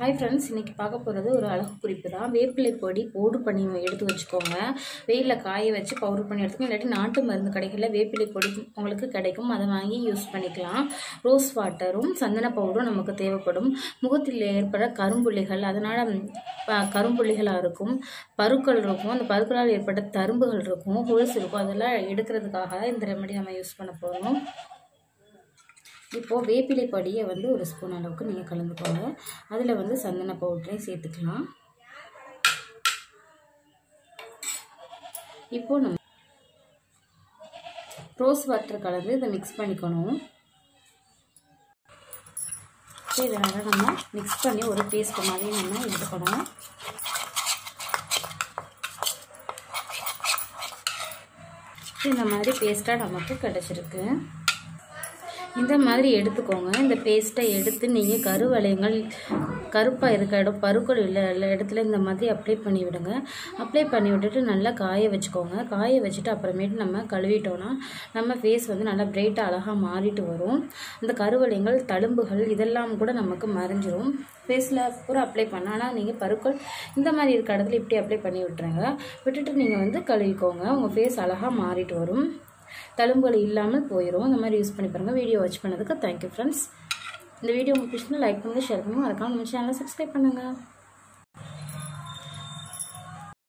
hi friends இன்றைக்கி பார்க்க போகிறது ஒரு அழகு குறிப்பு தான் வேப்பிலை பொடி பவுடர் பண்ணி எடுத்து வச்சுக்கோங்க வெயிலில் காய வச்சு பவுடர் பண்ணி எடுத்துக்கோங்க இல்லாட்டி நாட்டு மருந்து கடைகளில் வேப்பிலை பொடி உங்களுக்கு கிடைக்கும் அதை வாங்கி யூஸ் பண்ணிக்கலாம் ரோஸ் வாட்டரும் சந்தன பவுடரும் நமக்கு தேவைப்படும் முகத்தில் ஏற்பட கரும்புள்ளிகள் அதனால் கரும்புள்ளிகளாக இருக்கும் பருக்கள் இருக்கும் அந்த பருக்களால் ஏற்பட்ட தரும்புகள் இருக்கும் ஹோல்ஸ் இருக்கும் அதெல்லாம் எடுக்கிறதுக்காக இந்த ரெமெடி நம்ம யூஸ் பண்ண போகிறோம் இப்போது வேப்பிலை பொடியை வந்து ஒரு ஸ்பூன் அளவுக்கு நீங்கள் கலந்துக்கோங்க அதில் வந்து சந்தன பவுடரையும் சேர்த்துக்கலாம் இப்போது நம்ம ரோஸ் வாட்டர் கலந்து இதை மிக்ஸ் பண்ணிக்கணும் இதை நல்லா நம்ம மிக்ஸ் பண்ணி ஒரு பேஸ்ட் மாதிரி நம்ம எடுத்துக்கணும் இந்த மாதிரி பேஸ்ட்டாக நமக்கு கிடச்சிருக்கு இந்த மாதிரி எடுத்துக்கோங்க இந்த பேஸ்ட்டை எடுத்து நீங்கள் கருவளையங்கள் கருப்பாக இருக்க இடம் பருக்கள் இல்லை எல்லா இடத்துல இந்த மாதிரி அப்ளை பண்ணி விடுங்க அப்ளை பண்ணி விட்டுட்டு நல்லா காய வச்சுக்கோங்க காய வச்சுட்டு அப்புறமேட்டு நம்ம கழுவிட்டோன்னா நம்ம ஃபேஸ் வந்து நல்லா பிரைட்டாக அழகாக மாறிட்டு வரும் இந்த கருவளையங்கள் தழும்புகள் இதெல்லாம் கூட நமக்கு மறைஞ்சிரும் ஃபேஸில் பூரா அப்ளை பண்ண ஆனால் நீங்கள் பருக்கள் இந்த மாதிரி இருக்க இடத்துல இப்படி அப்ளை பண்ணி விட்டுருங்க விட்டுட்டு நீங்கள் வந்து கழுவிக்கோங்க உங்கள் ஃபேஸ் அழகாக மாறிட்டு வரும் தழும்புகள் இல்லாமல் போயிடும் இந்த மாதிரி யூஸ் பண்ணி பாருங்கள் வீடியோ வாட்ச் பண்ணதுக்கு தேங்க்யூ ஃப்ரெண்ட்ஸ் இந்த வீடியோ உங்களுக்கு பிடிச்சிருந்தா லைக் பண்ணுங்கள் ஷேர் பண்ணுங்கள் மறக்காம நம்ம சேனலை சப்ஸ்கிரைப் பண்ணுங்கள்